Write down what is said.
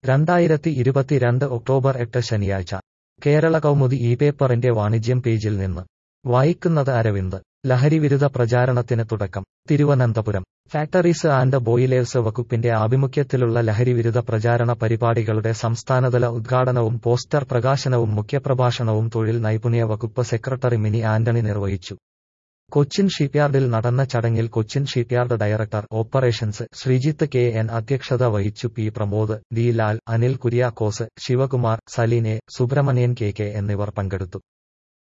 രണ്ടായിരത്തി ഇരുപത്തിരണ്ട് ഒക്ടോബർ എട്ട് ശനിയാഴ്ച കേരള കൗമുദി ഈ പേപ്പറിന്റെ വാണിജ്യം പേജിൽ നിന്ന് വായിക്കുന്നത് അരവിന്ദ് ലഹരിവിരുദ്ധ പ്രചാരണത്തിന് തുടക്കം തിരുവനന്തപുരം ഫാക്ടറീസ് ആൻഡ് ബോയിലേഴ്സ് വകുപ്പിന്റെ ആഭിമുഖ്യത്തിലുള്ള ലഹരിവിരുദ്ധ പ്രചാരണ പരിപാടികളുടെ സംസ്ഥാനതല ഉദ്ഘാടനവും പോസ്റ്റർ പ്രകാശനവും മുഖ്യപ്രഭാഷണവും തൊഴിൽ നൈപുണ്യ വകുപ്പ് സെക്രട്ടറി മിനി ആന്റണി നിർവഹിച്ചു കൊച്ചിൻ ഷിപ്പ്യാർഡിൽ നടന്ന ചടങ്ങിൽ Cochin shipyard director operations Sreejith K N അധ്യക്ഷത വഹിച്ചു പി പ്രമോദ് ഡി ലാൽ അനിൽ കുര്യാക്കോസ് ശിവകുമാർ സലീനെ സുബ്രഹ്മണ്യൻ കെ കെ എന്നിവർ പങ്കെടുത്തു